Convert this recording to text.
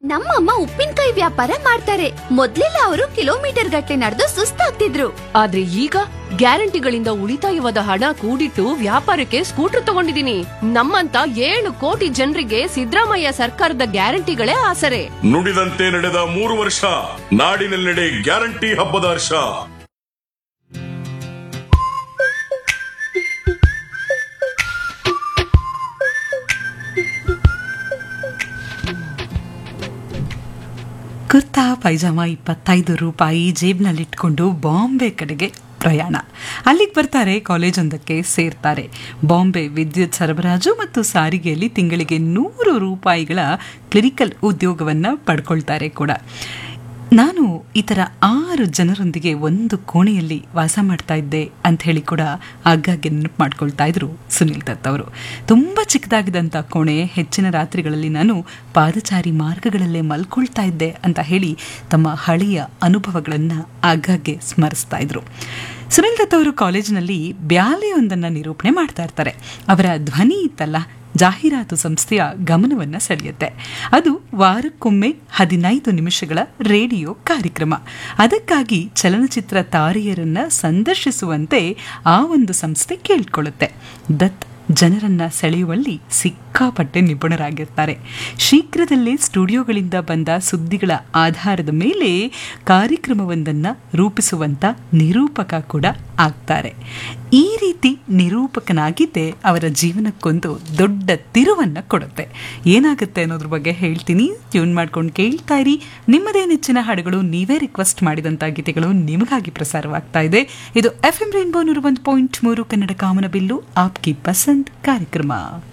ನಮ್ಮಮ್ಮ ಉಪ್ಪಿನಕಾಯಿ ವ್ಯಾಪಾರ ಮಾಡ್ತಾರೆ ಮೊದ್ಲೆಲ್ಲ ಅವರು ಕಿಲೋಮೀಟರ್ ಗಟ್ಟಲೆ ನಡೆದು ಸುಸ್ತಾಗ್ತಿದ್ರು ಆದ್ರೆ ಈಗ ಗ್ಯಾರಂಟಿಗಳಿಂದ ಉಳಿತಾಯವಾದ ಹಣ ಕೂಡಿಟ್ಟು ವ್ಯಾಪಾರಕ್ಕೆ ಸ್ಕೂಟರ್ ತಗೊಂಡಿದೀನಿ ನಮ್ಮಂತ ಏಳು ಕೋಟಿ ಜನರಿಗೆ ಸಿದ್ದರಾಮಯ್ಯ ಸರ್ಕಾರದ ಗ್ಯಾರಂಟಿಗಳೇ ಆಸರೆ ನುಡಿದಂತೆ ನಡೆದ ಮೂರು ವರ್ಷ ನಾಡಿನೆಲ್ಲೆಡೆ ಗ್ಯಾರಂಟಿ ಹಬ್ಬದ ಹರ್ಷ ಕುರ್ತಾ ಪೈಜಾಮ ಇಪ್ಪತ್ತೈದು ರೂಪಾಯಿ ಜೇಬ್ನಲ್ಲಿಟ್ಕೊಂಡು ಬಾಂಬೆ ಕಡೆಗೆ ಪ್ರಯಾಣ ಅಲ್ಲಿಗೆ ಬರ್ತಾರೆ ಕಾಲೇಜೊಂದಕ್ಕೆ ಸೇರ್ತಾರೆ ಬಾಂಬೆ ವಿದ್ಯುತ್ ಸರಬರಾಜು ಮತ್ತು ಸಾರಿಗೆಯಲ್ಲಿ ತಿಂಗಳಿಗೆ ನೂರು ರೂಪಾಯಿಗಳ ಕ್ಲಿನಿಕಲ್ ಉದ್ಯೋಗವನ್ನು ಪಡ್ಕೊಳ್ತಾರೆ ಕೂಡ ನಾನು ಈ ಥರ ಆರು ಜನರೊಂದಿಗೆ ಒಂದು ಕೋಣೆಯಲ್ಲಿ ವಾಸ ಮಾಡ್ತಾ ಇದ್ದೆ ಅಂತ ಹೇಳಿ ಕೂಡ ಆಗಾಗ್ಗೆ ನೆನಪು ಮಾಡ್ಕೊಳ್ತಾ ಇದ್ರು ಸುನಿಲ್ ದತ್ ಅವರು ತುಂಬ ಚಿಕ್ಕದಾಗಿದ್ದಂಥ ಕೋಣೆ ಹೆಚ್ಚಿನ ರಾತ್ರಿಗಳಲ್ಲಿ ನಾನು ಪಾದಚಾರಿ ಮಾರ್ಗಗಳಲ್ಲೇ ಮಲ್ಕೊಳ್ತಾ ಇದ್ದೆ ಅಂತ ಹೇಳಿ ತಮ್ಮ ಹಳೆಯ ಅನುಭವಗಳನ್ನು ಆಗಾಗ್ಗೆ ಸ್ಮರಿಸ್ತಾ ಇದ್ರು ಸುನಿಲ್ ದತ್ ಅವರು ಕಾಲೇಜಿನಲ್ಲಿ ಬ್ಯಾಲೆಯೊಂದನ್ನು ನಿರೂಪಣೆ ಮಾಡ್ತಾ ಇರ್ತಾರೆ ಅವರ ಧ್ವನಿ ಇತ್ತಲ್ಲ ಜಾಹೀರಾತು ಸಂಸ್ಥೆಯ ಗಮನವನ್ನ ಸೆಳೆಯುತ್ತೆ ಅದು ವಾರಕ್ಕೊಮ್ಮೆ ಹದಿನೈದು ನಿಮಿಷಗಳ ರೇಡಿಯೋ ಕಾರ್ಯಕ್ರಮ ಅದಕ್ಕಾಗಿ ಚಲನಚಿತ್ರ ತಾರೆಯರನ್ನ ಸಂದರ್ಶಿಸುವಂತೆ ಆ ಒಂದು ಸಂಸ್ಥೆ ಕೇಳ್ಕೊಳ್ಳುತ್ತೆ ದತ್ ಜನರನ್ನ ಸೆಳೆಯುವಲ್ಲಿ ಸಿಕ್ಕಾಪಟ್ಟೆ ನಿಪುಣರಾಗಿರ್ತಾರೆ ಶೀಘ್ರದಲ್ಲೇ ಸ್ಟುಡಿಯೋಗಳಿಂದ ಬಂದ ಸುದ್ದಿಗಳ ಆಧಾರದ ಮೇಲೆ ಕಾರ್ಯಕ್ರಮವೊಂದನ್ನು ರೂಪಿಸುವಂತ ನಿರೂಪಕ ಕೂಡ ಆಗ್ತಾರೆ ಈ ರೀತಿ ನಿರೂಪಕನಾಗಿದ್ದೇ ಅವರ ಜೀವನಕ್ಕೊಂದು ದೊಡ್ಡ ತಿರುವನ್ನ ಕೊಡುತ್ತೆ ಏನಾಗುತ್ತೆ ಅನ್ನೋದ್ರ ಬಗ್ಗೆ ಹೇಳ್ತೀನಿ ಟ್ಯೂನ್ ಮಾಡ್ಕೊಂಡು ಕೇಳ್ತಾ ಇರಿ ನಿಮ್ಮದೇ ನೆಚ್ಚಿನ ಹಾಡುಗಳು ನೀವೇ ರಿಕ್ವೆಸ್ಟ್ ಮಾಡಿದಂಥ ಗೀತೆಗಳು ನಿಮಗಾಗಿ ಪ್ರಸಾರವಾಗ್ತಾ ಇದೆ ಇದು ಎಫ್ ಎಂ ರೈನ್ಬೋ ನೂರ ಒಂದು ಪಾಯಿಂಟ್ ಮೂರು ಕನ್ನಡ ಕಾಮನಬಿಲ್ಲು ಆಪ್ಕಿ ಪಸಂದ್ ಕಾರ್ಯಕ್ರಮ